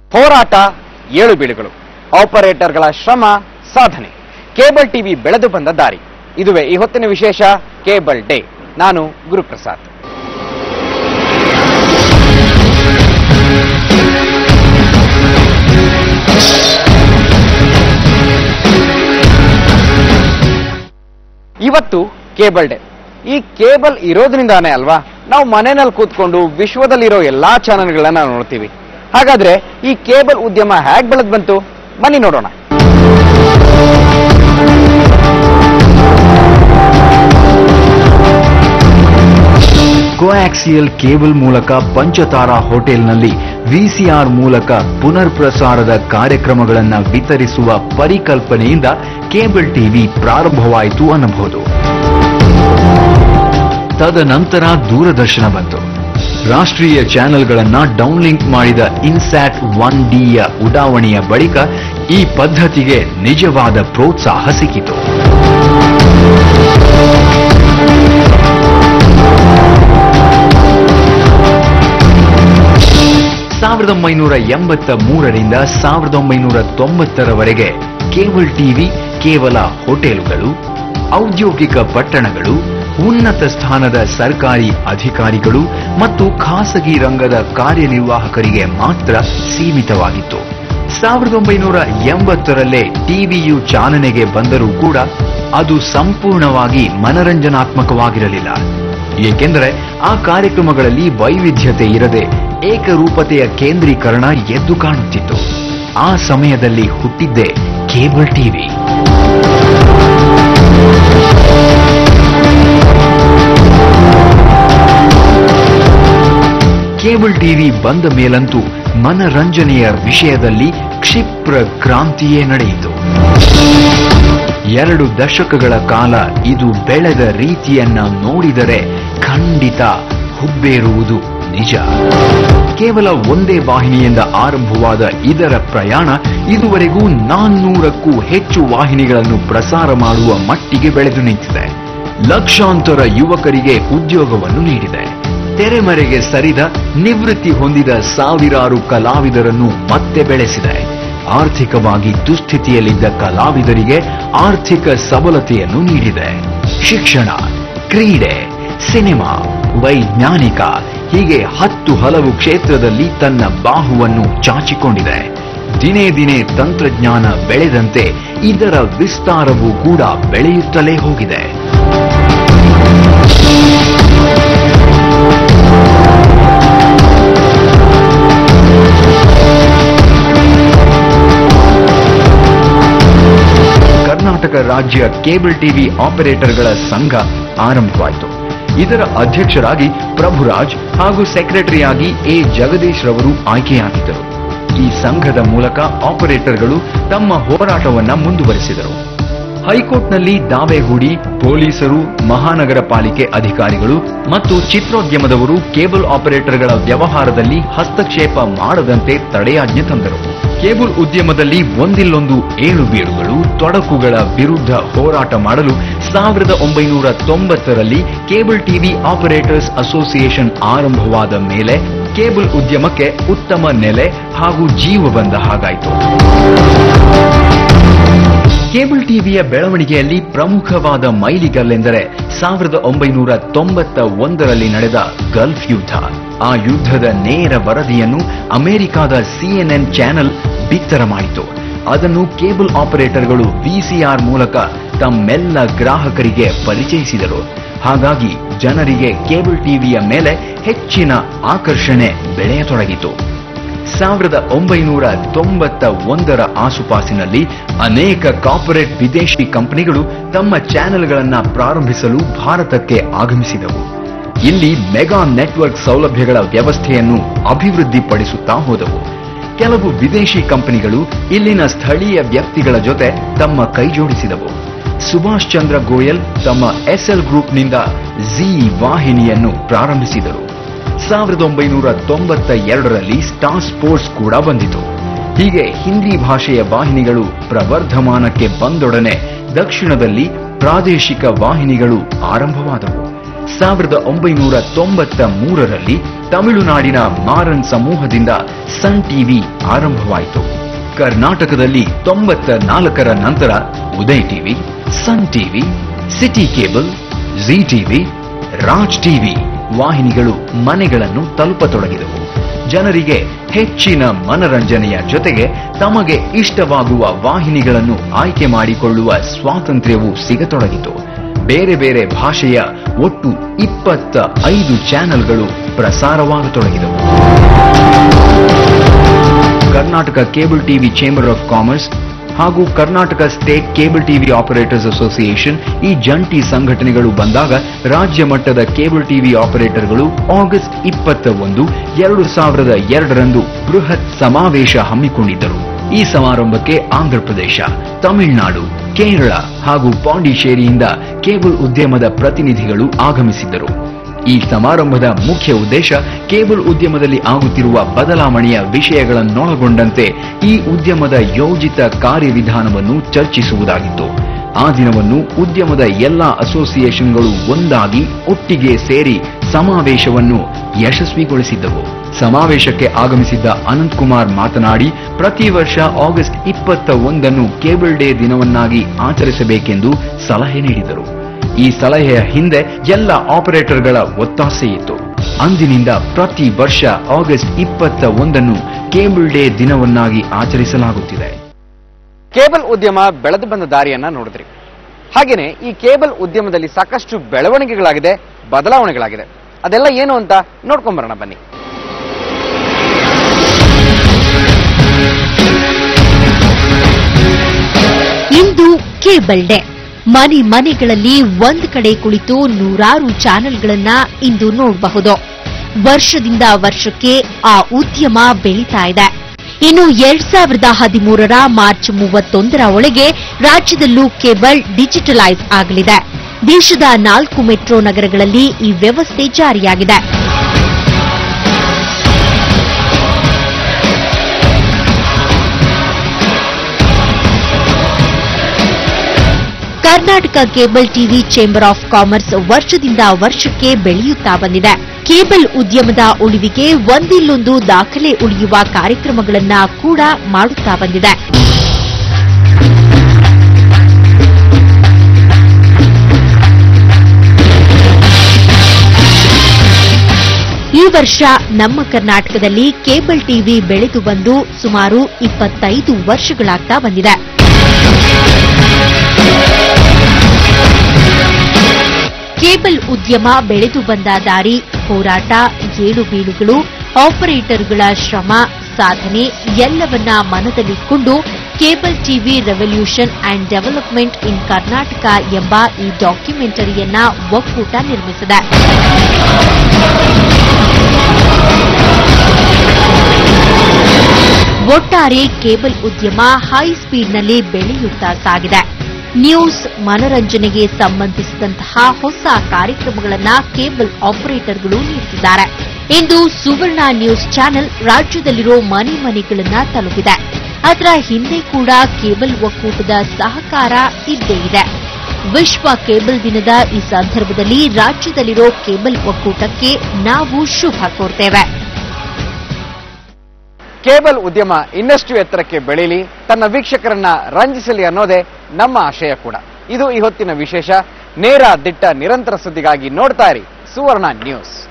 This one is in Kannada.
ಹೋರಾಟ ಏಳು ಬೀಳುಗಳು ಆಪರೇಟರ್ಗಳ ಶ್ರಮ ಸಾಧನೆ ಕೇಬಲ್ ಟಿವಿ ಬೆಳೆದು ಬಂದ ದಾರಿ ಇದುವೇ ಈ ಹೊತ್ತಿನ ವಿಶೇಷ ಕೇಬಲ್ ಡೇ ನಾನು ಗುರುಪ್ರಸಾದ್ ಇವತ್ತು ಕೇಬಲ್ ಡೇ ಈ ಕೇಬಲ್ ಇರೋದ್ರಿಂದಾನೇ ಅಲ್ವಾ ನಾವು ಮನೆಯಲ್ಲಿ ಕೂತ್ಕೊಂಡು ವಿಶ್ವದಲ್ಲಿರೋ ಎಲ್ಲಾ ಚಾನೆಲ್ಗಳನ್ನ ನೋಡ್ತೀವಿ ಹಾಗಾದ್ರೆ ಈ ಕೇಬಲ್ ಉದ್ಯಮ ಹೇಗ್ ಬೆಳೆದ್ ಬಂತು ಬನ್ನಿ ನೋಡೋಣ ಕೋಆಕ್ಸಿಯಲ್ ಕೇಬಲ್ ಮೂಲಕ ಪಂಚತಾರಾ ಹೋಟೆಲ್ನಲ್ಲಿ ವಿಸಿಆರ್ ಮೂಲಕ ಪುನರ್ ಪ್ರಸಾರದ ಕಾರ್ಯಕ್ರಮಗಳನ್ನ ವಿತರಿಸುವ ಪರಿಕಲ್ಪನೆಯಿಂದ ಕೇಬಲ್ ಟಿವಿ ಪ್ರಾರಂಭವಾಯಿತು ಅನ್ನಬಹುದು ತದನಂತರ ದೂರದರ್ಶನ ಬಂತು ರಾಷ್ಟ್ರೀಯ ಚಾನೆಲ್ಗಳನ್ನ ಡೌನ್ಲಿಂಕ್ ಮಾಡಿದ ಇನ್ಸ್ಯಾಟ್ ಒನ್ ಡಿಯ ಉಡಾವಣೆಯ ಬಳಿಕ ಈ ಪದ್ಧತಿಗೆ ನಿಜವಾದ ಪ್ರೋತ್ಸಾಹ ಸಿಕ್ಕಿತು ಸಾವಿರದ ಒಂಬೈನೂರ ಎಂಬತ್ತ ಮೂರರಿಂದ ಸಾವಿರದ ಒಂಬೈನೂರ ತೊಂಬತ್ತರವರೆಗೆ ಕೇಬಲ್ ಟಿವಿ ಕೇವಲ ಹೋಟೆಲ್ಗಳು ಔದ್ಯೋಗಿಕ ಪಟ್ಟಣಗಳು ಉನ್ನತ ಸ್ಥಾನದ ಸರ್ಕಾರಿ ಅಧಿಕಾರಿಗಳು ಮತ್ತು ಖಾಸಗಿ ರಂಗದ ಕಾರ್ಯನಿರ್ವಾಹಕರಿಗೆ ಮಾತ್ರ ಸೀಮಿತವಾಗಿತ್ತು ಸಾವಿರದ ಒಂಬೈನೂರ ಎಂಬತ್ತರಲ್ಲೇ ಟಿವಿಯು ಚಾಲನೆಗೆ ಬಂದರೂ ಕೂಡ ಅದು ಸಂಪೂರ್ಣವಾಗಿ ಮನರಂಜನಾತ್ಮಕವಾಗಿರಲಿಲ್ಲ ಏಕೆಂದರೆ ಆ ಕಾರ್ಯಕ್ರಮಗಳಲ್ಲಿ ವೈವಿಧ್ಯತೆ ಇರದೆ ಏಕರೂಪತೆಯ ಕೇಂದ್ರೀಕರಣ ಎದ್ದು ಕಾಣುತ್ತಿತ್ತು ಆ ಸಮಯದಲ್ಲಿ ಹುಟ್ಟಿದ್ದೇ ಕೇಬಲ್ ಟಿವಿ ಕೇಬಲ್ ಟಿವಿ ಬಂದ ಮೇಲಂತೂ ಮನರಂಜನೆಯ ವಿಷಯದಲ್ಲಿ ಕ್ಷಿಪ್ರ ಕ್ರಾಂತಿಯೇ ನಡೆಯಿತು ಎರಡು ದಶಕಗಳ ಕಾಲ ಇದು ಬೆಳೆದ ರೀತಿಯನ್ನ ನೋಡಿದರೆ ಖಂಡಿತ ಹುಬ್ಬೇರುವುದು ನಿಜ ಕೇವಲ ಒಂದೇ ವಾಹಿನಿಯಿಂದ ಆರಂಭವಾದ ಇದರ ಪ್ರಯಾಣ ಇದುವರೆಗೂ ನಾನ್ನೂರಕ್ಕೂ ಹೆಚ್ಚು ವಾಹಿನಿಗಳನ್ನು ಪ್ರಸಾರ ಮಾಡುವ ಮಟ್ಟಿಗೆ ಬೆಳೆದು ನಿಂತಿದೆ ಲಕ್ಷಾಂತರ ಯುವಕರಿಗೆ ಉದ್ಯೋಗವನ್ನು ನೀಡಿದೆ ತೆರೆಮರೆಗೆ ಸರಿದ ನಿವೃತ್ತಿ ಹೊಂದಿದ ಸಾವಿರಾರು ಕಲಾವಿದರನ್ನು ಮತ್ತೆ ಬೆಳೆಸಿದೆ ಆರ್ಥಿಕವಾಗಿ ದುಸ್ಥಿತಿಯಲ್ಲಿದ್ದ ಕಲಾವಿದರಿಗೆ ಆರ್ಥಿಕ ಸಬಲತೆಯನ್ನು ನೀಡಿದೆ ಶಿಕ್ಷಣ ಕ್ರೀಡೆ ಸಿನಿಮಾ ವೈಜ್ಞಾನಿಕ ಹೀಗೆ ಹತ್ತು ಹಲವು ಕ್ಷೇತ್ರದಲ್ಲಿ ತನ್ನ ಬಾಹುವನ್ನು ಚಾಚಿಕೊಂಡಿದೆ ದಿನೇ ದಿನೇ ತಂತ್ರಜ್ಞಾನ ಬೆಳೆದಂತೆ ಇದರ ವಿಸ್ತಾರವೂ ಕೂಡ ಬೆಳೆಯುತ್ತಲೇ ಹೋಗಿದೆ ಕರ್ನಾಟಕ ರಾಜ್ಯ ಕೇಬಲ್ ಟಿವಿ ಆಪರೇಟರ್ಗಳ ಸಂಘ ಆರಂಭವಾಯಿತು ಇದರ ಅಧ್ಯಕ್ಷರಾಗಿ ಪ್ರಭುರಾಜ್ ಹಾಗೂ ಸೆಕ್ರೆಟರಿಯಾಗಿ ಎ ಜಗದೀಶ್ ರವರು ಆಯ್ಕೆಯಾಗಿದ್ದರು ಈ ಸಂಘದ ಮೂಲಕ ಆಪರೇಟರ್ಗಳು ತಮ್ಮ ಹೋರಾಟವನ್ನ ಮುಂದುವರೆಸಿದರು ಹೈಕೋರ್ಟ್ನಲ್ಲಿ ದಾವೆ ಹೂಡಿ ಪೊಲೀಸರು ಮಹಾನಗರ ಪಾಲಿಕೆ ಅಧಿಕಾರಿಗಳು ಮತ್ತು ಚಿತ್ರೋದ್ಯಮದವರು ಕೇಬಲ್ ಆಪರೇಟರ್ಗಳ ವ್ಯವಹಾರದಲ್ಲಿ ಹಸ್ತಕ್ಷೇಪ ಮಾಡದಂತೆ ತಡೆಯಾಜ್ಞೆ ತಂದರು ಕೇಬಲ್ ಉದ್ಯಮದಲ್ಲಿ ಒಂದಿಲ್ಲೊಂದು ಏಳು ಬೀಳುಗಳು ತೊಡಕುಗಳ ವಿರುದ್ಧ ಹೋರಾಟ ಮಾಡಲು ಸಾವಿರದ ಒಂಬೈನೂರ ತೊಂಬತ್ತರಲ್ಲಿ ಕೇಬಲ್ ಟಿವಿ ಆಪರೇಟರ್ಸ್ ಅಸೋಸಿಯೇಷನ್ ಆರಂಭವಾದ ಮೇಲೆ ಕೇಬಲ್ ಉದ್ಯಮಕ್ಕೆ ಉತ್ತಮ ನೆಲೆ ಹಾಗೂ ಜೀವ ಬಂದ ಹಾಗಾಯಿತು ಕೇಬಲ್ ಟಿವಿಯ ಬೆಳವಣಿಗೆಯಲ್ಲಿ ಪ್ರಮುಖವಾದ ಮೈಲಿಗಲ್ಲೆಂದರೆ ಸಾವಿರದ ಒಂಬೈನೂರ ತೊಂಬತ್ತ ಒಂದರಲ್ಲಿ ನಡೆದ ಗಲ್ಫ್ ಯುದ್ಧ ಆ ಯುದ್ಧದ ನೇರ ವರದಿಯನ್ನು ಅಮೆರಿಕಾದ ಸಿಎನ್ಎನ್ ಚಾನೆಲ್ ಬಿತ್ತರ ಮಾಡಿತು ಅದನ್ನು ಕೇಬಲ್ ಆಪರೇಟರ್ಗಳು ವಿಸಿಆರ್ ಮೂಲಕ ತಮ್ಮೆಲ್ಲ ಗ್ರಾಹಕರಿಗೆ ಪರಿಚಯಿಸಿದರು ಹಾಗಾಗಿ ಜನರಿಗೆ ಕೇಬಲ್ ಟಿವಿಯ ಮೇಲೆ ಹೆಚ್ಚಿನ ಆಕರ್ಷಣೆ ಬೆಳೆಯತೊಡಗಿತು ಸಾವಿರದ ಒಂಬೈನೂರ ತೊಂಬತ್ತ ಒಂದರ ಆಸುಪಾಸಿನಲ್ಲಿ ಅನೇಕ ಕಾರ್ಪೊರೇಟ್ ವಿದೇಶಿ ಕಂಪನಿಗಳು ತಮ್ಮ ಚಾನೆಲ್ಗಳನ್ನ ಪ್ರಾರಂಭಿಸಲು ಭಾರತಕ್ಕೆ ಆಗಮಿಸಿದವು ಇಲ್ಲಿ ಮೆಗಾ ನೆಟ್ವರ್ಕ್ ಸೌಲಭ್ಯಗಳ ವ್ಯವಸ್ಥೆಯನ್ನು ಅಭಿವೃದ್ಧಿಪಡಿಸುತ್ತಾ ಹೋದವು ಕೆಲವು ವಿದೇಶಿ ಕಂಪನಿಗಳು ಇಲ್ಲಿನ ಸ್ಥಳೀಯ ವ್ಯಕ್ತಿಗಳ ಜೊತೆ ತಮ್ಮ ಕೈಜೋಡಿಸಿದವು ಸುಭಾಷ್ ಚಂದ್ರ ಗೋಯಲ್ ತಮ್ಮ ಎಸ್ಎಲ್ ಗ್ರೂಪ್ನಿಂದ ಜಿ ವಾಹಿನಿಯನ್ನು ಪ್ರಾರಂಭಿಸಿದರು ಸಾವಿರದ ಒಂಬೈನೂರ ತೊಂಬತ್ತ ಎರಡರಲ್ಲಿ ಸ್ಟಾರ್ ಸ್ಪೋರ್ಟ್ಸ್ ಕೂಡ ಬಂದಿತು ಹೀಗೆ ಹಿಂದಿ ಭಾಷೆಯ ವಾಹಿನಿಗಳು ಪ್ರವರ್ಧಮಾನಕ್ಕೆ ಬಂದೊಡನೆ ದಕ್ಷಿಣದಲ್ಲಿ ಪ್ರಾದೇಶಿಕ ವಾಹಿನಿಗಳು ಆರಂಭವಾದವು ಸಾವಿರದ ಒಂಬೈನೂರ ತೊಂಬತ್ತ ಮೂರರಲ್ಲಿ ತಮಿಳುನಾಡಿನ ಮಾರನ್ ಸಮೂಹದಿಂದ ಸನ್ ಟಿವಿ ಆರಂಭವಾಯಿತು ಕರ್ನಾಟಕದಲ್ಲಿ ತೊಂಬತ್ತ ನಾಲ್ಕರ ನಂತರ Uday TV Sun TV City Cable Zee TV Raj TV ವಾಹಿನಿಗಳು ಮನೆಗಳನ್ನು ತಲುಪತೊಡಗಿದವು ಜನರಿಗೆ ಹೆಚ್ಚಿನ ಮನರಂಜನೆಯ ಜೊತೆಗೆ ತಮಗೆ ಇಷ್ಟವಾಗುವ ವಾಹಿನಿಗಳನ್ನು ಆಯ್ಕೆ ಮಾಡಿಕೊಳ್ಳುವ ಸ್ವಾತಂತ್ರ್ಯವು ಸಿಗತೊಡಗಿತು ಬೇರೆ ಬೇರೆ ಭಾಷೆಯ ಒಟ್ಟು ಇಪ್ಪತ್ತ ಐದು ಚಾನೆಲ್ಗಳು ಪ್ರಸಾರವಾಗತೊಡಗಿದವು Karnataka cable TV chamber of commerce ಹಾಗೂ Karnataka state cable TV operators association ಈ ಜಂಟಿ ಸಂಘಟನೆಗಳು ಬಂದಾಗ ರಾಜ್ಯ ಮಟ್ಟದ ಕೇಬಲ್ ಟಿವಿ ಆಪರೇಟರ್ಗಳು ಆಗಸ್ಟ್ ಇಪ್ಪತ್ತ ಒಂದು ಎರಡು ಸಾವಿರದ ಎರಡರಂದು ಬೃಹತ್ ಸಮಾವೇಶ ಹಮ್ಮಿಕೊಂಡಿದ್ದರು ಈ ಸಮಾರಂಭಕ್ಕೆ ಆಂಧ್ರಪ್ರದೇಶ ತಮಿಳುನಾಡು ಕೇರಳ ಹಾಗೂ ಪಾಂಡಿಚೇರಿಯಿಂದ ಕೇಬಲ್ ಉದ್ಯಮದ ಪ್ರತಿನಿಧಿಗಳು ಆಗಮಿಸಿದ್ದರು ಈ ಸಮಾರಂಭದ ಮುಖ್ಯ ಉದ್ದೇಶ ಕೇಬಲ್ ಉದ್ಯಮದಲ್ಲಿ ಆಗುತ್ತಿರುವ ಬದಲಾವಣೆಯ ವಿಷಯಗಳನ್ನೊಳಗೊಂಡಂತೆ ಈ ಉದ್ಯಮದ ಯೋಜಿತ ಕಾರ್ಯವಿಧಾನವನ್ನು ಚರ್ಚಿಸುವುದಾಗಿತ್ತು ಆ ದಿನವನ್ನು ಉದ್ಯಮದ ಎಲ್ಲಾ ಅಸೋಸಿಯೇಷನ್ಗಳು ಒಂದಾಗಿ ಒಟ್ಟಿಗೆ ಸೇರಿ ಸಮಾವೇಶವನ್ನು ಯಶಸ್ವಿಗೊಳಿಸಿದ್ದವು ಸಮಾವೇಶಕ್ಕೆ ಆಗಮಿಸಿದ್ದ ಅನಂತ್ ಕುಮಾರ್ ಮಾತನಾಡಿ ಪ್ರತಿ ವರ್ಷ ಆಗಸ್ಟ್ ಇಪ್ಪತ್ತ ಒಂದನ್ನು ಕೇಬಲ್ ಡೇ ದಿನವನ್ನಾಗಿ ಆಚರಿಸಬೇಕೆಂದು ಸಲಹೆ ನೀಡಿದರು ಈ ಸಲಹೆಯ ಹಿಂದೆ ಎಲ್ಲ ಆಪರೇಟರ್ಗಳ ಒತ್ತಾಸೆ ಇತ್ತು ಅಂದಿನಿಂದ ಪ್ರತಿ ವರ್ಷ ಆಗಸ್ಟ್ ಇಪ್ಪತ್ತ ಒಂದನ್ನು ಕೇಬಲ್ ಡೇ ದಿನವನ್ನಾಗಿ ಆಚರಿಸಲಾಗುತ್ತಿದೆ ಕೇಬಲ್ ಉದ್ಯಮ ಬೆಳೆದು ಬಂದ ದಾರಿಯನ್ನ ನೋಡಿದ್ರಿ ಹಾಗೇನೆ ಈ ಕೇಬಲ್ ಉದ್ಯಮದಲ್ಲಿ ಸಾಕಷ್ಟು ಬೆಳವಣಿಗೆಗಳಾಗಿದೆ ಬದಲಾವಣೆಗಳಾಗಿದೆ ಅದೆಲ್ಲ ಏನು ಅಂತ ನೋಡ್ಕೊಂಬರೋಣ ಬನ್ನಿ ಇಂದು ಕೇಬಲ್ ಡೇ ಮನೆ ಮನೆಗಳಲ್ಲಿ ಒಂದ್ ಕಡೆ ಕುಳಿತು ನೂರಾರು ಚಾನೆಲ್ಗಳನ್ನ ಇಂದು ನೋಡಬಹುದು ವರ್ಷದಿಂದ ವರ್ಷಕ್ಕೆ ಆ ಉದ್ಯಮ ಬೆಳೀತಾ ಇದೆ ಇನ್ನು ಎರಡ್ ಸಾವಿರದ ಹದಿಮೂರರ ಮಾರ್ಚ್ ಮೂವತ್ತೊಂದರ ಒಳಗೆ ರಾಜ್ಯದಲ್ಲೂ ಕೇಬಲ್ ಡಿಜಿಟಲೈಸ್ ಆಗಲಿದೆ ದೇಶದ ನಾಲ್ಕು ಮೆಟ್ರೋ ನಗರಗಳಲ್ಲಿ ಈ ವ್ಯವಸ್ಥೆ ಜಾರಿಯಾಗಿದೆ Karnataka cable TV chamber of commerce ವರ್ಷದಿಂದ ವರ್ಷಕ್ಕೆ ಬೆಳೆಯುತ್ತಾ ಬಂದಿದೆ ಕೇಬಲ್ ಉದ್ಯಮದ ಉಳಿವಿಗೆ ಒಂದಿಲ್ಲೊಂದು ದಾಖಲೆ ಉಳಿಯುವ ಕಾರ್ಯಕ್ರಮಗಳನ್ನ ಕೂಡ ಮಾಡುತ್ತಾ ಬಂದಿದೆ ಈ ವರ್ಷ ನಮ್ಮ ಕರ್ನಾಟಕದಲ್ಲಿ ಕೇಬಲ್ ಟಿವಿ ಬೆಳೆದು ಬಂದು ಸುಮಾರು ಇಪ್ಪತ್ತೈದು ವರ್ಷಗಳಾಗ್ತಾ ಬಂದಿದೆ ಕೇಬಲ್ ಉದ್ಯಮ ಬೆಳೆದು ಬಂದ ದಾರಿ ಹೋರಾಟ ಏಳು ಬೀಳುಗಳು ಆಪರೇಟರ್ಗಳ ಶ್ರಮ ಸಾಧನೆ ಎಲ್ಲವನ್ನ ಮನದಲ್ಲಿಟ್ಟುಕೊಂಡು cable TV revolution and development in Karnataka ಎಂಬ ಈ ಡಾಕ್ಯುಮೆಂಟರಿಯನ್ನ ಒಕ್ಕೂಟ ನಿರ್ಮಿಸಿದೆ ಒಟ್ಟಾರೆ ಕೇಬಲ್ ಉದ್ಯಮ ಹೈ ಸ್ಪೀಡ್ನಲ್ಲಿ ಬೆಳೆಯುತ್ತಾ ಸಾಗಿದೆ ನ್ಯೂಸ್ ಮನರಂಜನೆಗೆ ಸಂಬಂಧಿಸಿದಂತಹ ಹೊಸ ಕಾರ್ಯಕ್ರಮಗಳನ್ನ ಕೇಬಲ್ ಆಪರೇಟರ್ಗಳು ನೀಡುತ್ತಿದ್ದಾರೆ ಇಂದು ಸುವರ್ಣ ನ್ಯೂಸ್ ಚಾನೆಲ್ ರಾಜ್ಯದಲ್ಲಿರೋ ಮನೆ ಮನೆಗಳನ್ನ ತಲುಪಿದೆ ಅದರ ಹಿಂದೆ ಕೂಡ ಕೇಬಲ್ ಒಕ್ಕೂಟದ ಸಹಕಾರ ಇದ್ದೇ ಇದೆ ವಿಶ್ವ ಕೇಬಲ್ ದಿನದ ಈ ಸಂದರ್ಭದಲ್ಲಿ ರಾಜ್ಯದಲ್ಲಿರೋ ಕೇಬಲ್ ಒಕ್ಕೂಟಕ್ಕೆ ನಾವು ಶುಭ ಕೋರ್ತೇವೆ ಕೇಬಲ್ ಉದ್ಯಮ ಇನ್ನಷ್ಟು ಎತ್ತರಕ್ಕೆ ಬೆಳೀಲಿ ತನ್ನ ವೀಕ್ಷಕರನ್ನ ರಂಜಿಸಲಿ ಅನ್ನೋದೇ ನಮ್ಮ ಆಶಯ ಕೂಡ ಇದು ಈ ಹೊತ್ತಿನ ವಿಶೇಷ ನೇರ ದಿಟ್ಟ ನಿರಂತರ ಸುದ್ದಿಗಾಗಿ ನೋಡ್ತಾ ಇರಿ ಸುವರ್ಣ ನ್ಯೂಸ್